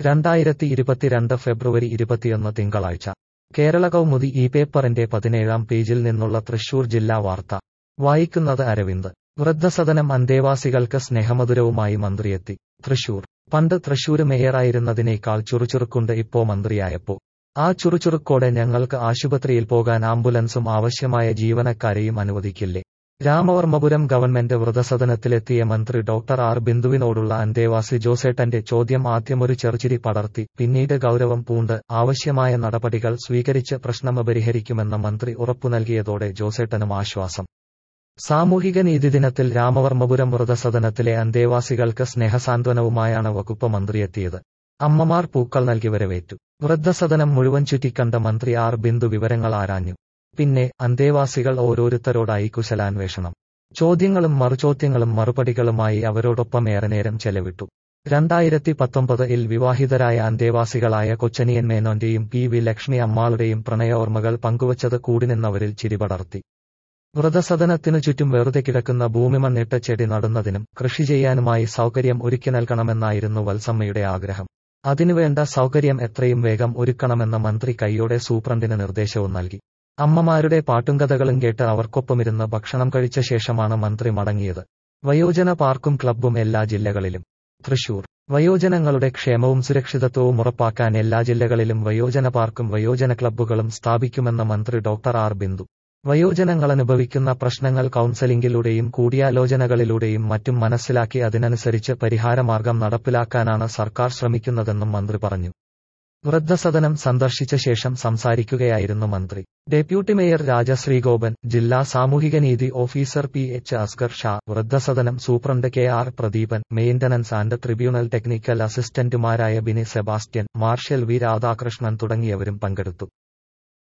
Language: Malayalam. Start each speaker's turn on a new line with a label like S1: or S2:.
S1: രണ്ടായിരത്തി ഇരുപത്തിരണ്ട് ഫെബ്രുവരി ഇരുപത്തിയൊന്ന് തിങ്കളാഴ്ച കേരള കൗമുദി ഈ പേപ്പറിന്റെ പതിനേഴാം പേജിൽ നിന്നുള്ള തൃശൂർ ജില്ലാ വാർത്ത വായിക്കുന്നത് അരവിന്ദ് വൃദ്ധസദനം അന്തേവാസികൾക്ക് സ്നേഹമധുരവുമായി മന്ത്രിയെത്തി തൃശൂർ പണ്ട് തൃശൂര് മേയറായിരുന്നതിനേക്കാൾ ചുറുചുറുക്കുണ്ട് ഇപ്പോ മന്ത്രിയായപ്പോ ആ ചുറുചുറുക്കോടെ ഞങ്ങൾക്ക് ആശുപത്രിയിൽ പോകാൻ ആംബുലൻസും ആവശ്യമായ ജീവനക്കാരെയും അനുവദിക്കില്ലേ രാമവർമ്മപുരം ഗവൺമെന്റ് വൃതസദനത്തിലെത്തിയ മന്ത്രി ഡോക്ടർ ആർ ബിന്ദുവിനോടുള്ള അന്തേവാസി ജോസേട്ടന്റെ ചോദ്യം ആദ്യമൊരു ചെറുചിരി പടർത്തി പിന്നീട് ഗൗരവം പൂണ്ട് ആവശ്യമായ നടപടികൾ സ്വീകരിച്ച് പ്രശ്നം പരിഹരിക്കുമെന്ന മന്ത്രി ഉറപ്പു നൽകിയതോടെ ജോസേട്ടനും ആശ്വാസം സാമൂഹിക നീതി ദിനത്തിൽ രാമവർമ്മപുരം വൃതസദനത്തിലെ അന്തേവാസികൾക്ക് സ്നേഹസാന്ത്വനവുമായാണ് വകുപ്പ് മന്ത്രിയെത്തിയത് അമ്മമാർ പൂക്കൾ നൽകി വരവേറ്റു വൃദ്ധസദനം മുഴുവൻ ചുറ്റിക്കണ്ട മന്ത്രി ആർ ബിന്ദു വിവരങ്ങൾ ആരാഞ്ഞു പിന്നെ അന്തേവാസികൾ ഓരോരുത്തരോടായി കുശലാന്വേഷണം ചോദ്യങ്ങളും മറുചോദ്യങ്ങളും മറുപടികളുമായി അവരോടൊപ്പം ഏറെ നേരം ചെലവിട്ടു രണ്ടായിരത്തി പത്തൊമ്പത് ഇൽ വിവാഹിതരായ അന്തേവാസികളായ കൊച്ചനിയൻ മേനോന്റെയും പി വി ലക്ഷ്മി അമ്മാളുടെയും പ്രണയോർമ്മകൾ പങ്കുവച്ചത് കൂടിനിന്നവരിൽ ചിരിപടർത്തി വൃതസദനത്തിനു ചുറ്റും വെറുതെ കിടക്കുന്ന ഭൂമി മണ്ണിട്ട് ചെടി നടുന്നതിനും കൃഷി ചെയ്യാനുമായി സൗകര്യം ഒരുക്കി നൽകണമെന്നായിരുന്നു വത്സമ്മയുടെ ആഗ്രഹം അതിനുവേണ്ട സൗകര്യം എത്രയും വേഗം ഒരുക്കണമെന്ന മന്ത്രി കൈയോടെ സൂപ്രണ്ടിന് നിർദ്ദേശവും നൽകി അമ്മമാരുടെ പാട്ടുംകഥകളും കേട്ട് അവർക്കൊപ്പമിരുന്ന് ഭക്ഷണം കഴിച്ച ശേഷമാണ് മന്ത്രി മടങ്ങിയത് വയോജന പാർക്കും ക്ലബ്ബും എല്ലാ ജില്ലകളിലും തൃശൂർ വയോജനങ്ങളുടെ ക്ഷേമവും സുരക്ഷിതത്വവും ഉറപ്പാക്കാൻ എല്ലാ ജില്ലകളിലും വയോജന പാർക്കും വയോജന ക്ലബ്ബുകളും സ്ഥാപിക്കുമെന്ന മന്ത്രി ഡോക്ടർ ആർ ബിന്ദു വയോജനങ്ങൾ അനുഭവിക്കുന്ന പ്രശ്നങ്ങൾ കൗൺസലിംഗിലൂടെയും കൂടിയാലോചനകളിലൂടെയും മറ്റും മനസ്സിലാക്കി അതിനനുസരിച്ച് പരിഹാരമാർഗം നടപ്പിലാക്കാനാണ് സർക്കാർ ശ്രമിക്കുന്നതെന്നും മന്ത്രി പറഞ്ഞു വൃദ്ധസദനം സന്ദർശിച്ച ശേഷം സംസാരിക്കുകയായിരുന്നു മന്ത്രി ഡെപ്യൂട്ടി മേയർ രാജശ്രീഗോപൻ ജില്ലാ സാമൂഹികനീതി officer P H Asgar Shah വൃദ്ധസദനം superintendent K R Pradeepan maintenance and tribunal technical അസിസ്റ്റന്റുമാരായ Bini Sebastian Marshal V Radhakrishnan തുടങ്ങിയവരും പങ്കെടുത്തു